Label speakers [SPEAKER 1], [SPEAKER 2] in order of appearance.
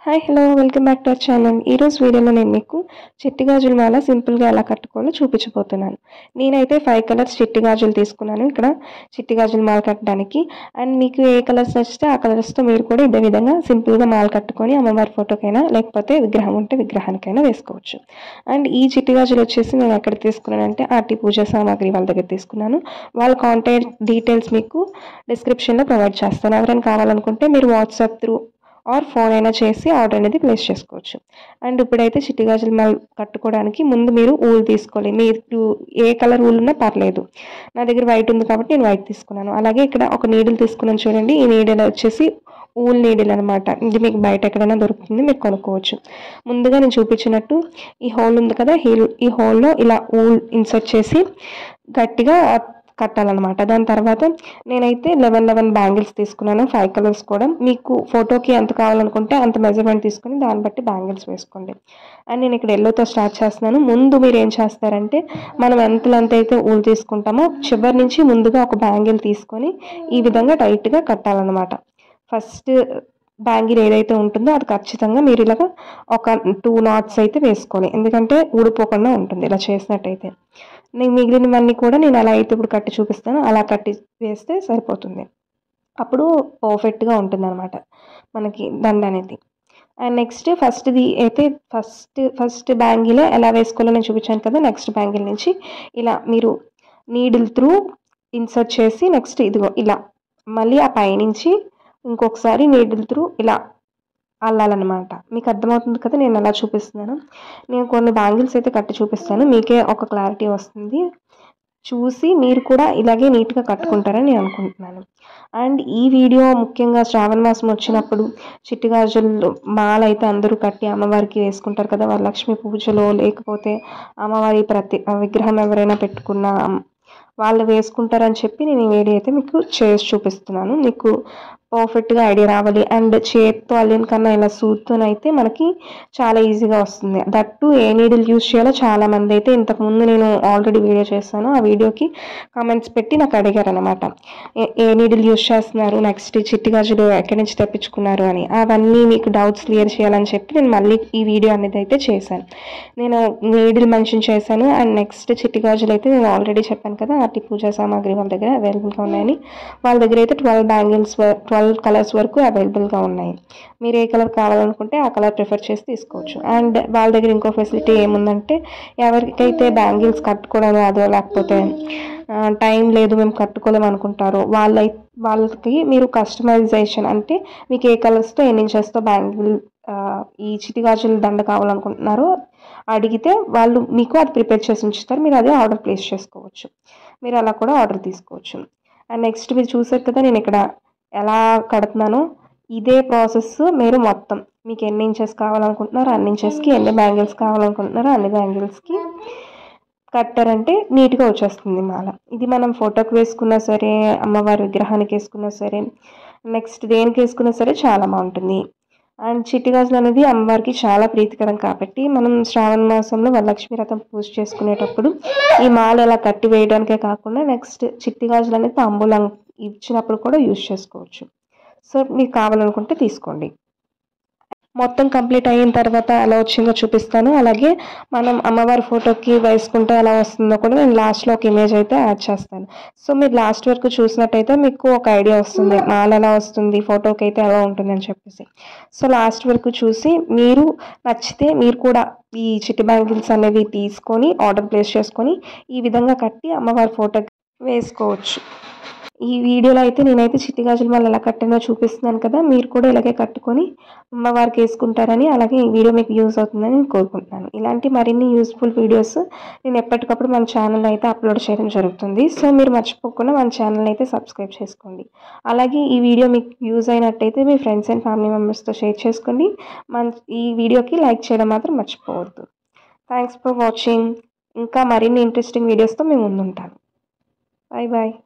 [SPEAKER 1] hi hello welcome back to our channel ఈరోజు వీడియోలో నేను మీకు చిట్టి గాజుల మాల సింపుల్గా ఎలా కట్టుకోవాలో చూపించబోతున్నాను నేనైతే ఫైవ్ కలర్స్ చిట్టి గాజులు తీసుకున్నాను ఇక్కడ చిట్టి గాజుల మాల కట్టడానికి అండ్ మీకు ఏ కలర్స్ నచ్చితే ఆ కలర్స్తో మీరు కూడా ఇదే విధంగా సింపుల్గా మాల కట్టుకొని అమ్మవారి ఫోటోకైనా లేకపోతే విగ్రహం ఉంటే విగ్రహానికైనా వేసుకోవచ్చు అండ్ ఈ చిట్టి గాజులు వచ్చేసి నేను ఎక్కడ తీసుకున్నానంటే ఆర్టీ పూజా సామాగ్రి వాళ్ళ దగ్గర తీసుకున్నాను వాళ్ళ కాంటాక్ట్ డీటెయిల్స్ మీకు డిస్క్రిప్షన్లో ప్రొవైడ్ చేస్తాను ఎవరైనా కావాలనుకుంటే మీరు వాట్సాప్ త్రూ ఆర్ ఫోన్ అయినా చేసి ఆర్డర్ అనేది ప్లేస్ చేసుకోవచ్చు అండ్ ఇప్పుడైతే చిట్టి గాజులు మాల కట్టుకోవడానికి ముందు మీరు ఊలు తీసుకోవాలి మీరు ఏ కలర్ ఊలు ఉన్నా పర్లేదు నా దగ్గర వైట్ ఉంది కాబట్టి నేను వైట్ తీసుకున్నాను అలాగే ఇక్కడ ఒక నీడిల్ తీసుకున్నాను చూడండి ఈ నీడిల్ వచ్చేసి ఊల్ నీడిల్ అనమాట ఇది మీకు బయట ఎక్కడైనా దొరుకుతుంది మీరు కొనుక్కోవచ్చు ముందుగా నేను చూపించినట్టు ఈ హోల్ ఉంది కదా ఈ- ఈ హోల్లో ఇలా ఊల్ ఇన్సర్ట్ చేసి గట్టిగా కట్టాలన్నమాట దాని తర్వాత నేనైతే లెవెన్ లెవెన్ బ్యాంగిల్స్ తీసుకున్నాను ఫైవ్ కలర్స్ కూడా మీకు ఫోటోకి ఎంత కావాలనుకుంటే అంత మెజర్మెంట్ తీసుకుని దాన్ని బట్టి బ్యాంగిల్స్ వేసుకోండి అండ్ నేను ఇక్కడ ఎల్లోతో స్టార్ట్ చేస్తున్నాను ముందు మీరు ఏం చేస్తారంటే మనం ఎంత లెంత్ అయితే ఊలు తీసుకుంటామో చివరి నుంచి ముందుగా ఒక బ్యాంగిల్ తీసుకొని ఈ విధంగా టైట్గా కట్టాలన్నమాట ఫస్ట్ బ్యాంగిల్ ఏదైతే ఉంటుందో అది ఖచ్చితంగా మీరు ఇలాగ ఒక టూ నాట్స్ అయితే వేసుకోవాలి ఎందుకంటే ఊడిపోకుండా ఉంటుంది ఇలా చేసినట్టయితే నేను మిగిలినవన్నీ కూడా నేను ఎలా అయితే ఇప్పుడు కట్టి చూపిస్తానో అలా కట్టి వేస్తే సరిపోతుంది అప్పుడు పర్ఫెక్ట్గా ఉంటుంది అనమాట మనకి దండ అనేది అండ్ నెక్స్ట్ ఫస్ట్ది అయితే ఫస్ట్ ఫస్ట్ బ్యాంగిల్ ఎలా వేసుకోవాలో నేను చూపించాను కదా నెక్స్ట్ బ్యాంగిల్ నుంచి ఇలా మీరు నీడిల్ త్రూ ఇన్సర్ట్ చేసి నెక్స్ట్ ఇదిగో ఇలా మళ్ళీ ఆ పైనుంచి ఇంకొకసారి నీడిల్ త్రూ ఇలా అల్లాలన్నమాట మీకు అర్థమవుతుంది కదా నేను ఎలా చూపిస్తున్నాను నేను కొన్ని బ్యాంగిల్స్ అయితే కట్టి చూపిస్తాను మీకే ఒక క్లారిటీ వస్తుంది చూసి మీరు కూడా ఇలాగే నీట్గా కట్టుకుంటారని నేను అనుకుంటున్నాను అండ్ ఈ వీడియో ముఖ్యంగా శ్రావణ మాసం వచ్చినప్పుడు చిట్టి గాజులు మాల అయితే అందరూ కట్టి అమ్మవారికి వేసుకుంటారు కదా వరలక్ష్మి పూజలో లేకపోతే అమ్మవారి ప్రతి విగ్రహం ఎవరైనా పెట్టుకున్న వాళ్ళు వేసుకుంటారని చెప్పి నేను ఈ వీడియో అయితే మీకు చేసి చూపిస్తున్నాను మీకు పర్ఫెక్ట్గా ఐడియా రావాలి అండ్ చేత్తో అల్లిన కన్నా ఇలా సూత్తోనైతే మనకి చాలా ఈజీగా వస్తుంది దట్టు ఏ నీడిల్ యూస్ చేయాలో చాలా మంది అయితే ఇంతకుముందు నేను ఆల్రెడీ వీడియో చేశాను ఆ వీడియోకి కామెంట్స్ పెట్టి నాకు అడిగారు అనమాట ఏ నీడిల్ యూస్ చేస్తున్నారు నెక్స్ట్ చిట్టి గాజులు ఎక్కడి నుంచి తెప్పించుకున్నారు అని అవన్నీ మీకు డౌట్స్ క్లియర్ చేయాలని చెప్పి నేను మళ్ళీ ఈ వీడియో అనేది అయితే చేశాను నేను నీడిల్ మెన్షన్ చేశాను అండ్ నెక్స్ట్ చిట్టి గాజులు అయితే నేను ఆల్రెడీ చెప్పాను కదా ఆర్టి పూజా సామాగ్రి వాళ్ళ దగ్గర అవైలబుల్గా ఉన్నాయని వాళ్ళ దగ్గర అయితే ట్వెల్వ్ బ్యాంగిల్స్ ట్వెల్వ్ కలర్స్ వరకు అవైలబుల్గా ఉన్నాయి మీరు ఏ కలర్ కావాలనుకుంటే ఆ కలర్ ప్రిఫర్ చేసి తీసుకోవచ్చు అండ్ వాళ్ళ దగ్గర ఇంకో ఫెసిలిటీ ఏముందంటే ఎవరికైతే బ్యాంగిల్స్ కట్టుకోవడం రాదో లేకపోతే టైం లేదు మేము కట్టుకోలేము అనుకుంటారో వాళ్ళ వాళ్ళకి మీరు కస్టమైజేషన్ అంటే మీకు ఏ కలర్స్తో ఎన్ని ఇంచెస్తో బ్యాంగిల్ ఈ చిటి గాజుల దండ కావాలనుకుంటున్నారో అడిగితే వాళ్ళు మీకు అది ప్రిపేర్ చేసి ఉంచుతారు మీరు అదే ఆర్డర్ ప్లేస్ చేసుకోవచ్చు మీరు అలా కూడా ఆర్డర్ తీసుకోవచ్చు అండ్ నెక్స్ట్ మీరు చూసారు కదా నేను ఇక్కడ ఎలా కడుతున్నానో ఇదే ప్రాసెస్ మీరు మొత్తం మీకు ఎన్ని ఇంచెస్ కావాలనుకుంటున్నారో అన్ని ఇంచెస్కి ఎన్ని బ్యాంగిల్స్ కావాలనుకుంటున్నారో అన్ని బ్యాంగిల్స్కి కట్టారంటే నీట్గా వచ్చేస్తుంది మాల ఇది మనం ఫోటోకి వేసుకున్నా సరే అమ్మవారి విగ్రహానికి వేసుకున్నా సరే నెక్స్ట్ దేనికి వేసుకున్నా సరే చాలా బాగుంటుంది అండ్ చిట్టి గాజులు అనేది అమ్మవారికి చాలా ప్రీతికరం కాబట్టి మనం శ్రావణ మాసంలో వరలక్ష్మి రథం పూజ చేసుకునేటప్పుడు ఈ మాల ఎలా కట్టి వేయడానికే కాకుండా నెక్స్ట్ చిట్టి గాజులు అనేది తాంబూలం ఇచ్చినప్పుడు కూడా యూజ్ చేసుకోవచ్చు సో మీకు కావాలనుకుంటే తీసుకోండి మొత్తం కంప్లీట్ అయిన తర్వాత ఎలా వచ్చిందో చూపిస్తాను అలాగే మనం అమ్మవారి ఫోటోకి వేసుకుంటే ఎలా వస్తుందో కూడా నేను లాస్ట్లో ఒక ఇమేజ్ అయితే యాడ్ చేస్తాను సో మీరు లాస్ట్ వరకు చూసినట్టయితే మీకు ఒక ఐడియా వస్తుంది మాల ఎలా వస్తుంది ఫోటోకి అయితే ఎలా ఉంటుంది అని చెప్పేసి సో లాస్ట్ వరకు చూసి మీరు నచ్చితే మీరు కూడా ఈ చిట్టి బ్యాంగిల్స్ అనేవి తీసుకొని ఆర్డర్ ప్లేస్ చేసుకొని ఈ విధంగా కట్టి అమ్మవారి ఫోటోకి వేసుకోవచ్చు ఈ వీడియోలో అయితే నేనైతే చిట్టి గాజుల మాల ఎలా కట్టానో చూపిస్తున్నాను కదా మీరు కూడా ఇలాగే కట్టుకొని అమ్మవారికి వేసుకుంటారని అలాగే ఈ వీడియో మీకు యూజ్ అవుతుందని నేను కోరుకుంటున్నాను ఇలాంటి మరిన్ని యూస్ఫుల్ వీడియోస్ నేను ఎప్పటికప్పుడు మన ఛానల్ అయితే అప్లోడ్ చేయడం జరుగుతుంది సో మీరు మర్చిపోకుండా మన ఛానల్ అయితే సబ్స్క్రైబ్ చేసుకోండి అలాగే ఈ వీడియో మీకు యూజ్ అయినట్టయితే మీ ఫ్రెండ్స్ అండ్ ఫ్యామిలీ మెంబర్స్తో షేర్ చేసుకోండి మన ఈ వీడియోకి లైక్ చేయడం మాత్రం మర్చిపోవద్దు థ్యాంక్స్ ఫర్ వాచింగ్ ఇంకా మరిన్ని ఇంట్రెస్టింగ్ వీడియోస్తో మేము ముందుంటాను బాయ్ బాయ్